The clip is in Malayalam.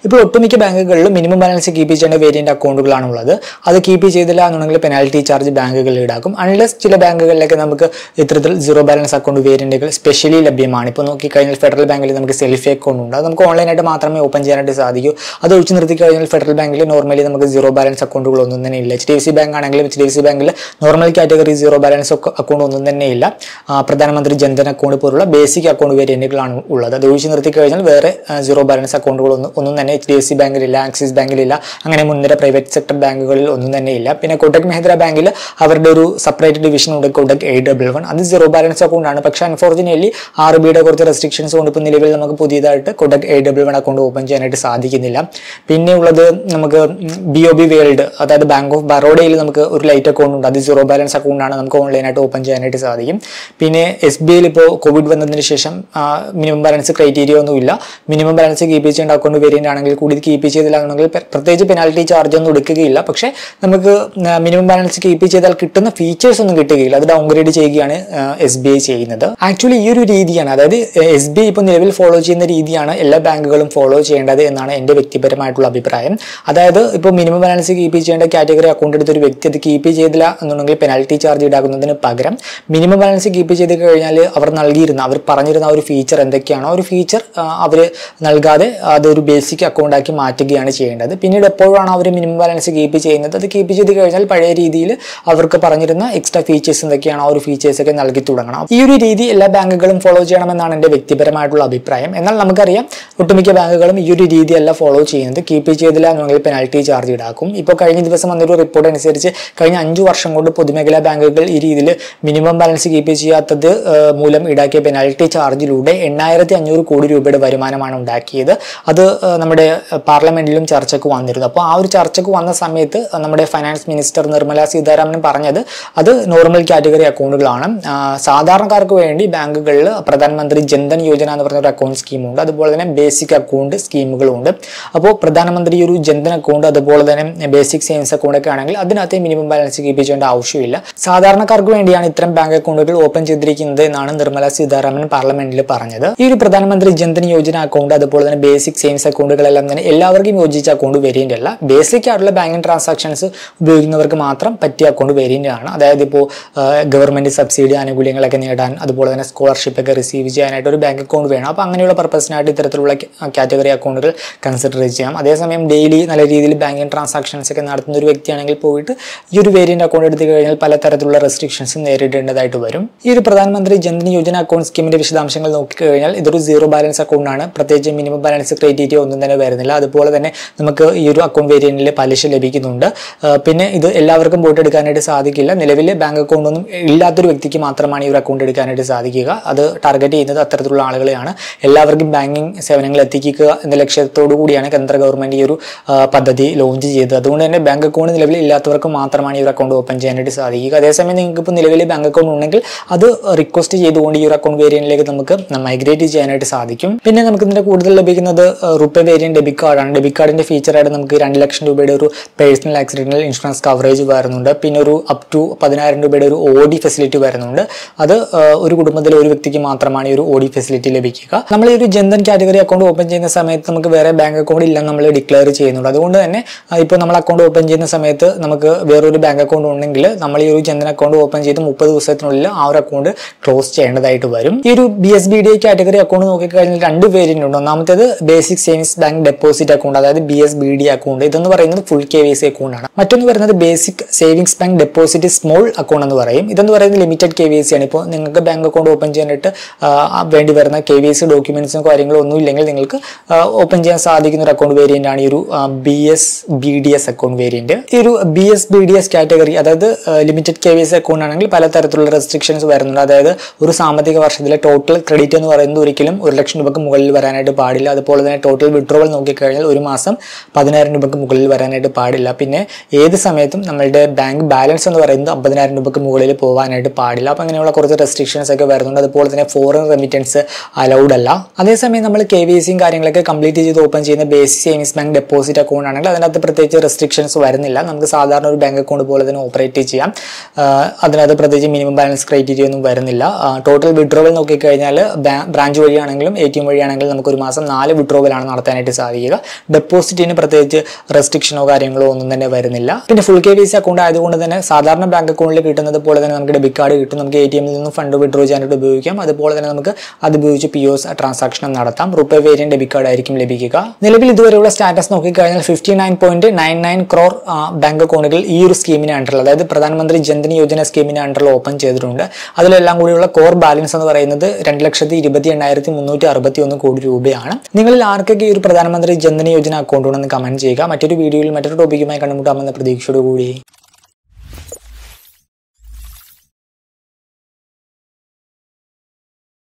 ഇപ്പോൾ ഒട്ടുമിക്ക ബാങ്കുകളിലും മിനിമം ബാലൻസ് കീപ്പ് ചെയ്യേണ്ട വേരിയന്റ് അക്കൗണ്ടുകളാണ് ഉള്ളത് അത് കീപ്പ് ചെയ്തില്ല എന്നുണ്ടെങ്കിൽ പെനാൽറ്റി ചാർജ് ബാങ്കുകൾ ഈടാക്കും അൺലെസ് ചില ബാങ്കുകളിലൊക്കെ നമുക്ക് ഇത്തരത്തിൽ സീറോ ബാലൻസ് അക്കൗണ്ട് വേരിയന്റുകൾ സ്പെഷ്യലി ലഭ്യമാണ് ഇപ്പോൾ നോക്കിക്കഴിഞ്ഞാൽ ഫെഡറൽ ബാങ്കിൽ നമുക്ക് സെൽഫ് അക്കൗണ്ട് ഉണ്ട് അത് നമുക്ക് ഓൺലൈനായിട്ട് മാത്രമേ ഓപ്പൺ ചെയ്യാനായിട്ട് സാധിക്കൂ അത് ഒഴിച്ച് നിർത്തി കഴിഞ്ഞാൽ ഫെഡറൽ ബാങ്കിൽ നോർമലി നമുക്ക് സീറോ ബാലൻസ് അക്കൗണ്ടുകളൊന്നും തന്നെ ഇല്ല H D F C bank ആണെങ്കിലും എച്ച് ഡി എഫ് സി ബാങ്കിൽ normal category zero balance account ഒന്നും തന്നെ ഇല്ല ആ, പ്രധാനമന്ത്രി ജൻധൻ അക്കൗണ്ട് പോലുള്ള ബേസിക് അക്കൗണ്ട് വേരിയന്റുകളാണ് ഉള്ളത് അത് ഒഴിച്ച് നിർത്തി കഴിഞ്ഞാൽ വേറെ സീറോ ബാലൻസ് അക്കൗണ്ടുകളൊന്നും ഒന്നും തന്നെ എച്ച് ഡി എഫ് സി ബാങ്കിലില്ല ആക്സിസ് ബാങ്കിലില്ല അങ്ങനെ മുൻനിര പ്രൈവറ്റ് സെക്ടർ ബാങ്കുകളിൽ ഒന്നും തന്നെ ഇല്ല പിന്നെ കൊട്ടക് മഹീന്ദ്ര ബാങ്കിൽ അവരുടെ ഒരു സെപ്പറേറ്റ് ഡിവിഷൻ ഉണ്ട് കൊട്ടക് എ ഡബിൾ വൺ അത് സീറോ ബാലൻസ് അക്കൗണ്ട് ആണ് പക്ഷേ അൺഫോർച്ചുനേറ്റ്ലി ആർ ബിയുടെ കുറച്ച് റെസ്ട്രിക്ഷൻസ് കൊണ്ട് ഇപ്പോൾ നിലവിൽ നമുക്ക് പുതിയതായിട്ട് Kotak A double one account open ചെയ്യാനായിട്ട് സാധിക്കുന്നില്ല പിന്നെ ഉള്ളത് നമുക്ക് ബി ഒ ബി വേൾഡ് അതായത് ബാങ്ക് ഓഫ് ബറോഡയിൽ നമുക്ക് ഒരു ലൈറ്റ് അക്കൗണ്ട് ഉണ്ട് അത് സീറോ ബാലൻസ് അക്കൗണ്ട് ആണ് നമുക്ക് ഓൺലൈനായിട്ട് ഓപ്പൺ ചെയ്യാനായിട്ട് സാധിക്കും പിന്നെ എസ് ബി ഐയിൽ ഇപ്പോൾ കോവിഡ് വന്നതിന് ശേഷം മിനിമം ബാലൻസ് ക്രൈറ്റീരിയ ഒന്നുമില്ല മിനിമം ബാലൻസ് കീപ്പ് ചെയ്യേണ്ട അക്കൗണ്ട് വേരിയന്റ് ആണെങ്കിൽ കൂടി കീപ്പ് ചെയ്തില്ല എന്നുണ്ടെങ്കിൽ പ്ര- പ്രത്യേകിച്ച് പെനാൽറ്റി ചാർജ് ഒന്നും എടുക്കുകയില്ല പക്ഷേ നമുക്ക് മിനിമം ബാലൻസ് കീപ്പ് ചെയ്താൽ കിട്ടുന്ന ഫീച്ചേഴ്സ് ഒന്നും കിട്ടുകയില്ല അത് ഡൗൺഗ്രേഡ് ചെയ്യുകയാണ് എസ് ബി ഐ ചെയ്യുന്നത് ആക്ച്വലി ഈ ഒരു രീതിയാണ് അതായത് എസ് ബി ഐ ഇപ്പോൾ നിലവിൽ ഫോളോ ചെയ്യുന്ന രീതിയാണ് എല്ലാ ബാങ്കുകളും ഫോളോ ചെയ്യേണ്ടത് എന്നാണ് എൻ്റെ വ്യക്തിപരമായിട്ടുള്ള അഭിപ്രായം അതായത് ഇപ്പോൾ മിനിമം ബാലൻസ് കീപ്പ് ചെയ്യേണ്ട കാറ്റഗറി അക്കൗണ്ട് എടുത്ത ഒരു വ്യക്തി അത് കീപ്പ് ചെയ്തില്ല എന്നുണ്ടെങ്കിൽ പെനാൽറ്റി ചാർജ് ഈടാക്കുന്നതിന് പകരം മിനിമം ബാലൻസ് കീപ്പ് ചെയ്ത് കഴിഞ്ഞാൽ അവർ നൽകിയിരുന്ന അവർ പറഞ്ഞിരുന്ന ആ ഒരു ഫീച്ചർ എന്തൊക്കെയാണോ ആ ഒരു ഫീച്ചർ അവർ നൽകാതെ അതൊരു ബേസിക് അക്കൗണ്ട് ആക്കി മാറ്റുകയാണ് ചെയ്യേണ്ടത് പിന്നീട് എപ്പോഴാണ് അവർ മിനിമം ബാലൻസ് കീപ്പ് ചെയ്യുന്നത് അത് കീപ്പ് ചെയ്ത് കഴിഞ്ഞാൽ പഴയ രീതിയിൽ അവർക്ക് പറഞ്ഞിരുന്ന എക്സ്ട്രാ ഫീച്ചേഴ്സ് എന്തൊക്കെയാണോ ആ ഒരു ഫീച്ചേഴ്സ് ഒക്കെ നൽകി തുടങ്ങണം ഈ ഒരു രീതി എല്ലാ ബാങ്കുകളും ഫോളോ ചെയ്യണമെന്നാണ് എൻ്റെ വ്യക്തിപരമായിട്ടുള്ള അഭിപ്രായം എന്നാൽ നമുക്കറിയാം ഒട്ടുമിക്ക ബാങ്കുകളും ഈ ഒരു രീതിയല്ല ഫോളോ ചെയ്യുന്നത് കീപ്പ് ചെയ്തില്ല എന്നുണ്ടെങ്കിൽ പെനാൽറ്റി ചാർജ് ഈടാക്കും ഇപ്പോൾ കഴിഞ്ഞ ദിവസം വന്നൊരു റിപ്പോർട്ട് അനുസരിച്ച് കഴിഞ്ഞ അഞ്ചു വർഷം കൊണ്ട് പൊതുമേഖലാ ബാങ്കുകൾ ഈ രീതിയിൽ മിനിമം ബാലൻസ് കീപ്പ് ചെയ്യാത്തത് ആ, മൂലം ഈടാക്കിയ പെനാൽറ്റി ചാർജിലൂടെ എണ്ണായിരത്തി അഞ്ഞൂറ് കോടി രൂപയുടെ വരുമാനമാണ് ഉണ്ടാക്കിയത് അത് ആ, നമ്മുടെ പാർലമെന്റിലും ചർച്ചയ്ക്ക് വന്നിരുന്നു അപ്പോൾ ആ ഒരു ചർച്ചയ്ക്ക് വന്ന സമയത്ത് നമ്മുടെ ഫൈനാൻസ് മിനിസ്റ്റർ നിർമ്മല സീതാരാമൻ പറഞ്ഞത് അത് നോർമൽ കാറ്റഗറി അക്കൗണ്ടുകളാണ് ആ, സാധാരണക്കാർക്ക് വേണ്ടി ബാങ്കുകളിൽ പ്രധാനമന്ത്രി ജൻധൻ യോജന എന്ന് പറഞ്ഞ ഒരു അക്കൗണ്ട് സ്കീമുണ്ട് അതുപോലെ തന്നെ ബേസിക് അക്കൗണ്ട് സ്കീമുകളുണ്ട് അപ്പോൾ പ്രധാനമന്ത്രി ഒരു ജൻധൻ അക്കൗണ്ട് അതുപോലെ തന്നെ ബേസിക് സേവിങ്സ് അക്കൗണ്ട് ഒക്കെ ആണെങ്കിൽ അതിനകത്ത് മിനിമം ബാലൻസ് കീപ്പ് ചെയ്യേണ്ട ആവശ്യമില്ല സാധാരണക്കാർക്ക് വേണ്ടിയാണ് ഇത്തരം ബാങ്ക് അക്കൗണ്ടുകൾ ഓപ്പൺ ചെയ്തിരിക്കുന്നത് എന്നാണ് നിർമ്മല സീതാരാമൻ പാർലമെന്റിൽ പറഞ്ഞത് ഈ ഒരു പ്രധാനമന്ത്രി ജൻധൻ യോജന അക്കൗണ്ട് അതുപോലെ തന്നെ ബേസിക് സേവിങ്സ് അക്കൗണ്ടുകളെല്ലാം തന്നെ എല്ലാവർക്കും യോജിച്ച അക്കൗണ്ട് വേരിയന്റ് അല്ല ബേസിക് ആയിട്ടുള്ള ബാങ്കിങ് ട്രാൻസാക്ഷൻസ് ഉപയോഗിക്കുന്നവർക്ക് മാത്രം പറ്റിയ അക്കൗണ്ട് വേരിയന്റ് ആണ് അതായത് ഇപ്പോൾ ഗവൺമെന്റ് സബ്സിഡി ആനുകൂല്യങ്ങളൊക്കെ നേടാൻ അതുപോലെ തന്നെ സ്കോളർഷിപ്പ് ഒക്കെ റിസീവ് ചെയ്യാനായിട്ട് ഒരു ബാങ്ക് അക്കൗണ്ട് വേണം അപ്പോൾ അങ്ങനെയുള്ള പർപ്പസിനായിട്ട് ഇത്തരത്തിലുള്ള കാറ്റഗറി അക്കൗണ്ടുകൾ കൺസിഡർ ചെയ്യാം അതേസമയം ഡെയിലി നല്ല രീതിയിൽ ബാങ്കിങ് ട്രാൻസാക്ഷൻസ് ഒക്കെ നടത്തുന്ന ഒരു വ്യക്തിയാണെങ്കിൽ പോയിട്ട് ഈ ഒരു വേരിയന്റ് അക്കൗണ്ട് എടുത്തു കഴിഞ്ഞാൽ പലതരത്തിലുള്ള റെസ്ട്രിക്ഷൻസും നേരിടേണ്ടതായിട്ട് വരും ഈ ഒരു പ്രധാനമന്ത്രി ജൻധൻ യോജന അക്കൗണ്ട് സ്കീമിന്റെ വിശദാംശങ്ങൾ നോക്കിക്കഴിഞ്ഞാൽ ഇതൊരു സീറോ ബാലൻസ് അക്കൗണ്ട് ആണ് പ്രത്യേകിച്ച് മിനിമം ബാലൻസ് ക്രൈറ്റീരിയ ഒന്നും തന്നെ വരുന്നില്ല അതുപോലെ തന്നെ നമുക്ക് ഈ ഒരു അക്കൗണ്ട് വേരിയന്റിൽ പലിശ ലഭിക്കുന്നുണ്ട് ആ, പിന്നെ ഇത് എല്ലാവർക്കും പോയിട്ട് എടുക്കാനായിട്ട് സാധിക്കില്ല നിലവിൽ ബാങ്ക് അക്കൗണ്ട് ഒന്നും ഇല്ലാത്തൊരു വ്യക്തിക്ക് മാത്രമാണ് ഈ ഒരു അക്കൗണ്ട് എടുക്കാനായിട്ട് സാധിക്കുക അത് ടാർഗറ്റ് ചെയ്യുന്നത് അത്തരത്തിലുള്ള ആളുകളെയാണ് എല്ലാവർക്കും ബാങ്കിങ് സേവനങ്ങൾ എത്തിക്കുക എന്ന ലക്ഷ്യത്തോടു കൂടിയാണ് കേന്ദ്ര ഗവൺമെന്റ് ഈ ഒരു ആ, പദ്ധതി ലോഞ്ച് ചെയ്തത് അതുകൊണ്ട് തന്നെ ബാങ്ക് അക്കൗണ്ട് നിലവിൽ ഇല്ലാത്തവർക്ക് മാത്രമാണ് ഈ ഒരു അക്കൗണ്ട് ഓപ്പൺ ചെയ്യാനായിട്ട് സാധിക്കുക അതേസമയം നിങ്ങൾക്ക് ഇപ്പോൾ നിലവിൽ ബാങ്ക് അക്കൗണ്ട് ഉണ്ടെങ്കിൽ അത് റിക്വസ്റ്റ് ചെയ്തുകൊണ്ട് ഈ ഒരു അക്കൗണ്ട് വേരിയന്റിലേക്ക് നമുക്ക് മൈഗ്രേറ്റ് ചെയ്യാനായിട്ട് സാധിക്കും പിന്നെ നമുക്ക് ഇതിന്റെ കൂടുതൽ ലഭിക്കുന്നത് റുപ്പേ വേരിയന്റ് ഡെബിറ്റ് കാർഡാണ് ഡെബിറ്റ് കാർഡിന്റെ ഫീച്ചറായിട്ട് നമുക്ക് രണ്ട് ലക്ഷം രൂപയുടെ ഒരു പേഴ്സണൽ ആക്സിഡന്റൽ ഇൻഷുറൻസ് കവറേജ് വരുന്നുണ്ട് പിന്നെ ഒരു അപ് ടു പതിനായിരം രൂപയുടെ ഒരു ഓ ഡി ഫെസിലിറ്റി വരുന്നുണ്ട് അത് ആ, ഒരു കുടുംബത്തിലെ ഒരു വ്യക്തിക്ക് മാത്രമാണ് ഈ ഒരു ഓ ഡി ഫെസിലിറ്റി ലഭിക്കുക നമ്മൾ ഈ ഒരു ജൻധൻ കാറ്റഗറി അക്കൗണ്ട് ഓപ്പൺ ചെയ്യുന്ന സമയത്ത് നമുക്ക് വേറെ ബാങ്ക് അക്കൗണ്ട് ഇല്ലെന്ന് നമ്മൾ ഡിക്ലെയർ ചെയ്യുന്നുണ്ട് അതുകൊണ്ട് തന്നെ ഇപ്പോൾ നമ്മൾ അക്കൗണ്ട് ഓപ്പൺ ചെയ്യുന്ന സമയത്ത് നമുക്ക് വേറൊരു ബാങ്ക് അക്കൗണ്ട് ഉണ്ടെങ്കിൽ നമ്മൾ ഈ ഒരു ജൻധൻ അക്കൗണ്ട് ഓപ്പൺ ചെയ്ത് മുപ്പത് ദിവസത്തിനുള്ളിൽ ആ ഒരു അക്കൗണ്ട് ക്ലോസ് ചെയ്യേണ്ടതായിട്ട് വരും ഈ ഒരു B S B D category account നോക്കിക്കഴിഞ്ഞാൽ രണ്ട് വേരിയന്റ് ഉണ്ട് ഒന്നാമത്തേത് basic savings bank deposit account അതായത് B S B D account ഇതെന്ന് പറയുന്നത് full K Y C account ആണ് മറ്റൊന്ന് പറയുന്നത് basic savings bank deposit small account എന്ന് പറയും ഇതെന്ന് പറയുന്നത് ലിമിറ്റഡ് കെ വി സി ആണ് ഇപ്പോൾ നിങ്ങൾക്ക് ബാങ്ക് അക്കൗണ്ട് ഓപ്പൺ ചെയ്യാനായിട്ട് ആ, വേണ്ടി വരുന്ന കെ വി സി ഡോക്യുമെന്റ്സും കാര്യങ്ങളും ഒന്നും ഇല്ലെങ്കിൽ നിങ്ങൾക്ക് ഓപ്പൺ ചെയ്യാൻ സാധിക്കുന്ന ഒരു അക്കൗണ്ട് വേരിയന്റ് ആണ് ഈ ഒരു B S B D S account variant ഈ ഒരു B S B D S category അതായത് limited K Y C account ആണെങ്കിൽ പലതരത്തിലുള്ള റെസ്ട്രിക്ഷൻസ് വരുന്നുണ്ട് അതായത് ഒരു സാമ്പത്തിക വർഷത്തിലെ ടോട്ടൽ ക്രെഡിറ്റ് എന്ന് പറയുന്നത് ഒരിക്കലും ഒരു ലക്ഷം രൂപക്ക് മുകളിൽ വരാനായിട്ട് പാടില്ല അതുപോലെ തന്നെ ടോട്ടൽ വിഡ്രോവൽ നോക്കിക്കഴിഞ്ഞാൽ ഒരു മാസം പതിനായിരം രൂപക്ക് മുകളിൽ വരാനായിട്ട് പാടില്ല പിന്നെ ഏത് സമയത്തും നമ്മളുടെ ബാങ്ക് ബാലൻസ് എന്ന് പറയുന്നത് അമ്പതിനായിരം രൂപക്ക് മുകളിൽ പോകാനായിട്ട് പാടില്ല അപ്പം അങ്ങനെയുള്ള കുറച്ച് റെസ്ട്രിക്ഷൻസ് ഒക്കെ വരുന്നുണ്ട് അതുപോലെ തന്നെ ഫോറിൻ റെമിറ്റൻസ് അലൗഡ് അല്ല അതേസമയം നമ്മൾ കെ വി സിയും കാര്യങ്ങളൊക്കെ കംപ്ലീറ്റ് ചെയ്ത് ഓപ്പൺ ചെയ്യുന്ന basic savings bank deposit account ആണെങ്കിൽ അതിനകത്ത് പ്രത്യേകിച്ച് റെസ്ട്രിക്ഷൻസ് വരുന്നില്ല നമുക്ക് സാധാരണ ഒരു ബാങ്ക് അക്കൗണ്ട് പോലെ തന്നെ ഓപ്പറേറ്റ് ചെയ്യാം ആഹ് അതിനകത്ത് പ്രത്യേകിച്ച് മിനിമം ബാലൻസ് ക്രൈറ്റീരിയ ഒന്നും വരുന്നില്ല ടോട്ടൽ വിഡ്രോവൽ നോക്കിക്കഴിഞ്ഞാൽ ബ്രാഞ്ച് വഴിയാണെങ്കിലും എ ടി എം വഴിയാണെങ്കിലും നമുക്ക് ഒരു മാസം നാല് വിഡ്രോവലാണ് നടത്താനായിട്ട് വേണ്ടി സാധിക്കുക ഡെപ്പോസിറ്റിന് പ്രത്യേകിച്ച് റെസ്ട്രിക്ഷനോ കാര്യങ്ങളോ ഒന്നും തന്നെ വരുന്നില്ല പിന്നെ full K Y C account ആയതുകൊണ്ട് തന്നെ സാധാരണ ബാങ്ക് അക്കൗണ്ടിൽ കിട്ടുന്നത് പോലെ തന്നെ നമുക്ക് ഡെബിറ്റ് കാർഡ് കിട്ടും നമുക്ക് എ ടി എമ്മിൽ നിന്ന് ഫണ്ട് വിഡ്രോ ചെയ്യാനായിട്ട് ഉപയോഗിക്കാം അതുപോലെ തന്നെ നമുക്ക് അത് ഉപയോഗിച്ച് പി ഒസ് ട്രാൻസാക്ഷൻ നടത്താം റുപ്പേ വേരിയന്റ് ഡെബിറ്റ് കാർഡ് ആയിരിക്കും ലഭിക്കുക നിലവിൽ ഇതുവരെയുള്ള സ്റ്റാറ്റസ് നോക്കിക്കഴിഞ്ഞാൽ fifty nine point nine nine crore bank അക്കൗണ്ടുകൾ ഈ ഒരു സ്കീമിന് അണ്ടറിൽ അതായത് പ്രധാനമന്ത്രി ജൻധൻ യോജന സ്കീമിന് അണ്ടറിൽ ഓപ്പൺ ചെയ്തിട്ടുണ്ട് അതിലെല്ലാം കൂടിയുള്ള കോർ ബാലൻസ് എന്ന് പറയുന്നത് രണ്ട് ലക്ഷത്തി ഇരുപത്തി എണ്ണായിരത്തി മുന്നൂറ്റി അറുപത്തി ഒന്ന് കോടി രൂപയാണ് നിങ്ങളിൽ ആർക്കൊക്കെ ഈ ഒരു പ്രധാനമന്ത്രി ജൻധൻ യോജന അക്കൗണ്ട് ഉണ്ടെന്ന് കമന്റ് ചെയ്യുക മറ്റൊരു വീഡിയോയിൽ മറ്റൊരു ടോപ്പിക്കുമായി കണ്ടുമുട്ടാമെന്ന പ്രതീക്ഷയോടുകൂടി